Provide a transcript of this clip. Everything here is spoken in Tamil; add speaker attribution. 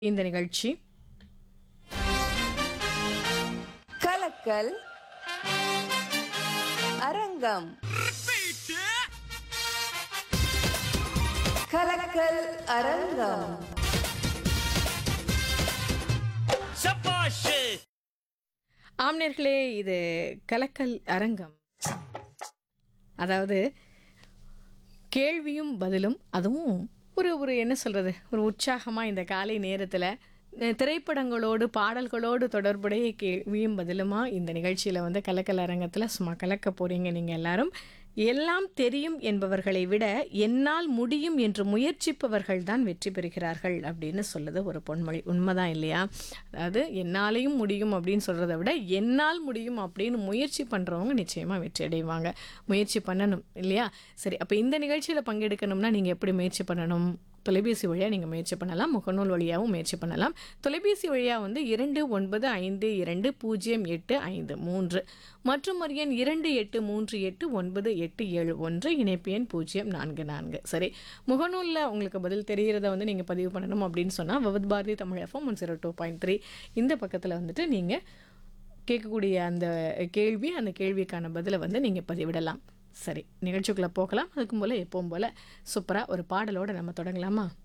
Speaker 1: இந்த நிகழ்ச்சி
Speaker 2: கலக்கல் அரங்கம் கலக்கல் அரங்கம்
Speaker 1: ஆம்நேர்களே இது கலக்கல் அரங்கம் அதாவது கேள்வியும் பதிலும் அதுவும் ஒரு ஒரு என்ன சொல்கிறது ஒரு உற்சாகமாக இந்த காலை நேரத்தில் திரைப்படங்களோடு பாடல்களோடு தொடர்புடைய கேள்வியும் பதிலுமா இந்த நிகழ்ச்சியில் வந்து கலக்கல் அரங்கத்தில் சும்மா கலக்க போகிறீங்க நீங்கள் எல்லாரும் எல்லாம் தெரியும் என்பவர்களை விட என்னால் முடியும் என்று முயற்சிப்பவர்கள் தான் வெற்றி பெறுகிறார்கள் அப்படின்னு சொல்லுது ஒரு பொன்மொழி உண்மைதான் இல்லையா அதாவது என்னாலையும் முடியும் அப்படின்னு சொல்கிறத விட என்னால் முடியும் அப்படின்னு முயற்சி பண்ணுறவங்க நிச்சயமாக வெற்றி அடைவாங்க முயற்சி பண்ணணும் இல்லையா சரி அப்போ இந்த நிகழ்ச்சியில் பங்கெடுக்கணும்னா நீங்கள் எப்படி முயற்சி பண்ணணும் தொலைபேசி வழியாக நீங்கள் முயற்சி பண்ணலாம் முகநூல் வழியாகவும் முயற்சி பண்ணலாம் தொலைபேசி வழியாக வந்து இரண்டு ஒன்பது ஐந்து இரண்டு பூஜ்ஜியம் எட்டு ஐந்து மூன்று மற்றும் ஒரு எண் இரண்டு எட்டு மூன்று எட்டு ஒன்பது எட்டு ஏழு ஒன்று இணைப்பு எண் பூஜ்ஜியம் நான்கு நான்கு சரி முகநூலில் உங்களுக்கு பதில் தெரிகிறத வந்து நீங்கள் பதிவு பண்ணணும் அப்படின்னு சொன்னால் Vividh Bharati Tamil FM one zero two point three இந்த பக்கத்தில் வந்துட்டு நீங்கள் கேட்கக்கூடிய அந்த கேள்வி அந்த கேள்விக்கான பதிலை வந்து நீங்கள் பதிவிடலாம் சரி நிகழ்ச்சிக்குள்ளே போகலாம் அதுக்கும் போல் எப்பவும் போல் சூப்பராக ஒரு பாடலோடு நம்ம தொடங்கலாமா